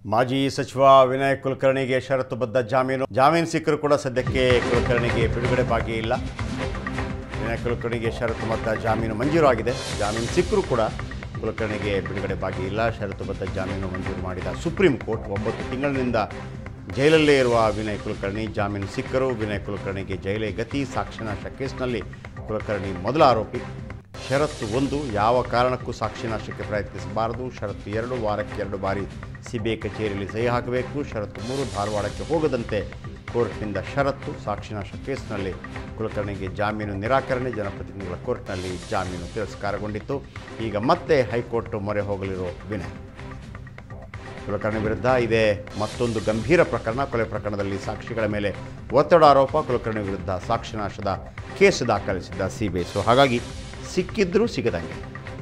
ಮಾಜಿ ಸಚಿವ ವಿನಯ್ ಕುಲಕರ್ಣಿಗೆ ಷರತ್ತುಬದ್ಧ ಜಾಮೀನು ಜಾಮೀನು ಸಿಕ್ಕರೂ ಕೂಡ ಸದ್ಯಕ್ಕೆ ಕುಲಕರ್ಣಿಗೆ ಬಿಡುಗಡೆ ಬಾಕಿ ಇಲ್ಲ ವಿನಯ್ ಕುಲಕರ್ಣಿಗೆ ಷರತ್ತುಬದ್ಧ ಜಾಮೀನು ಮಂಜೂರಾಗಿದೆ ಜಾಮೀನು ಸಿಕ್ಕರೂ ಕೂಡ ಕುಲಕರ್ಣಿಗೆ ಬಿಡುಗಡೆ ಬಾಕಿ ಇಲ್ಲ ಷರತ್ತುಬದ್ಧ ಜಾಮೀನು ಮಂಜೂರು ಮಾಡಿದ ಸುಪ್ರೀಂ ಕೋರ್ಟ್ ಒಂಬತ್ತು ತಿಂಗಳಿನಿಂದ ಜೈಲಲ್ಲೇ ಇರುವ ವಿನಯ್ ಕುಲಕರ್ಣಿ ಜಾಮೀನು ಸಿಕ್ಕರೂ ವಿನಯ್ ಕುಲಕರ್ಣಿಗೆ ಜೈಲೇ ಗತಿ ಸಾಕ್ಷಿನಾಶ ಕೇಸ್ನಲ್ಲಿ ಕುಲಕರ್ಣಿ ಮೊದಲ ಆರೋಪಿ ಷರತ್ತು ಒಂದು ಯಾವ ಕಾರಣಕ್ಕೂ ಸಾಕ್ಷಿನಾಶಕ್ಕೆ ಪ್ರಯತ್ನಿಸಬಾರದು ಷರತ್ತು ಎರಡು ವಾರಕ್ಕೆ ಎರಡು ಬಾರಿ ಸಿಬಿಐ ಕಚೇರಿಯಲ್ಲಿ ಸಹಿ ಹಾಕಬೇಕು ಷರತ್ತು ಮೂರು ಧಾರವಾಡಕ್ಕೆ ಹೋಗದಂತೆ ಕೋರ್ಟ್ನಿಂದ ಷರತ್ತು ಸಾಕ್ಷಿನಾಶ ಕೇಸ್ನಲ್ಲಿ ಕುಲಕರ್ಣಿಗೆ ಜಾಮೀನು ನಿರಾಕರಣೆ ಜನಪ್ರತಿನಿಧಿಗಳ ಕೋರ್ಟ್ನಲ್ಲಿ ಜಾಮೀನು ತಿರಸ್ಕಾರಗೊಂಡಿತ್ತು ಈಗ ಮತ್ತೆ ಹೈಕೋರ್ಟ್ ಮೊರೆ ಹೋಗಲಿರೋ ವಿನಯ್ ಕುಲಕರ್ಣಿ ವಿರುದ್ಧ ಇದೇ ಮತ್ತೊಂದು ಗಂಭೀರ ಪ್ರಕರಣ ಕೊಲೆ ಪ್ರಕರಣದಲ್ಲಿ ಸಾಕ್ಷಿಗಳ ಮೇಲೆ ಒತ್ತಡ ಆರೋಪ ಕುಲಕರ್ಣಿ ವಿರುದ್ಧ ಸಾಕ್ಷಿನಾಶದ ಕೇಸ್ ದಾಖಲಿಸಿದ್ದ ಸಿಬಿಐ ಸೊ ಹಾಗಾಗಿ ಸಿಕ್ಕಿದ್ರೂ ಸಿಗದಂಗೆ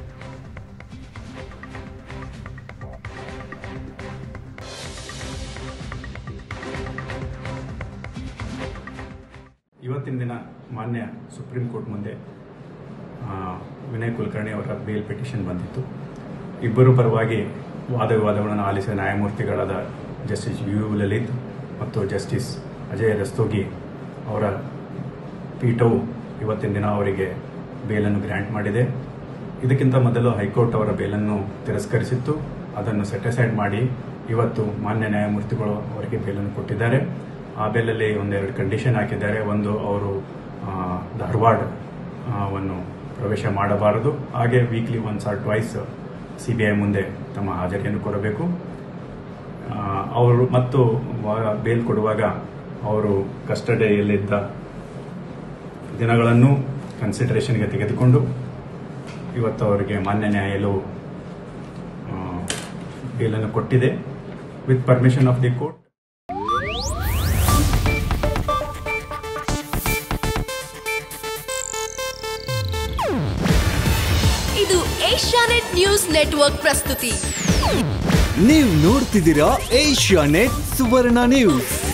ಇವತ್ತಿನ ದಿನ ಮಾನ್ಯ ಸುಪ್ರೀಂ ಕೋರ್ಟ್ ಮುಂದೆ ಆ, ವಿನಯ್ ಕುಲಕರ್ಣಿ ಅವರ ಬೇಲ್ ಪಿಟಿಷನ್ ಬಂದಿತ್ತು ಇಬ್ಬರು ಪರವಾಗಿ ವಾದ ವಿವಾದಗಳನ್ನು ಆಲಿಸಿದ ನ್ಯಾಯಮೂರ್ತಿಗಳಾದ ಜಸ್ಟಿಸ್ ಯು ಯು ಲಲಿತ್ ಮತ್ತು ಜಸ್ಟಿಸ್ ಅಜಯ್ ರಸ್ತೋಗಿ ಅವರ ಪೀಠವು ಇವತ್ತಿನ ದಿನ ಅವರಿಗೆ ಬೇಲನ್ನು ಗ್ರ್ಯಾಂಟ್ ಮಾಡಿದೆ ಇದಕ್ಕಿಂತ ಮೊದಲು ಹೈಕೋರ್ಟ್ ಅವರ ಬೇಲನ್ನು ತಿರಸ್ಕರಿಸಿತ್ತು ಅದನ್ನು ಸೆಟಿಸೈಡ್ ಮಾಡಿ ಇವತ್ತು ಮಾನ್ಯ ನ್ಯಾಯಮೂರ್ತಿಗಳು ಅವರಿಗೆ ಬೇಲನ್ನು ಕೊಟ್ಟಿದ್ದಾರೆ ಆ ಬೇಲಲ್ಲಿ ಒಂದೆರಡು ಕಂಡೀಷನ್ ಹಾಕಿದ್ದಾರೆ ಒಂದು ಅವರು ಆ, ಧಾರವಾಡ ಆ, ವನ್ನು ಪ್ರವೇಶ ಮಾಡಬಾರದು ಹಾಗೆ weekly once or twice C B I ಮುಂದೆ ತಮ್ಮ ಹಾಜರಿಯನ್ನು ಕೊಡಬೇಕು ಆ, ಅವರು ಮತ್ತು ವ- ಬೇಲ್ ಕೊಡುವಾಗ ಅವರು ಕಸ್ಟಡಿಯಲ್ಲಿದ್ದ ದಿನಗಳನ್ನು ಕನ್ಸಿಡರೇಷನ್ಗೆ ತೆಗೆದುಕೊಂಡು ಇವತ್ತು ಅವರಿಗೆ ಮಾನ್ಯ ನ್ಯಾಯಾಲಯವು ಆ, ಬೇಲನ್ನು ಕೊಟ್ಟಿದೆ with permission of the court ಇದು ಏಷ್ಯಾನೆಟ್ ನ್ಯೂಸ್ ನೆಟ್ವರ್ಕ್ ಪ್ರಸ್ತುತಿ ನೀವು ನೋಡ್ತಿದ್ದೀರಾ ಏಷ್ಯಾ ನೆಟ್ ಸುವರ್ಣ ನ್ಯೂಸ್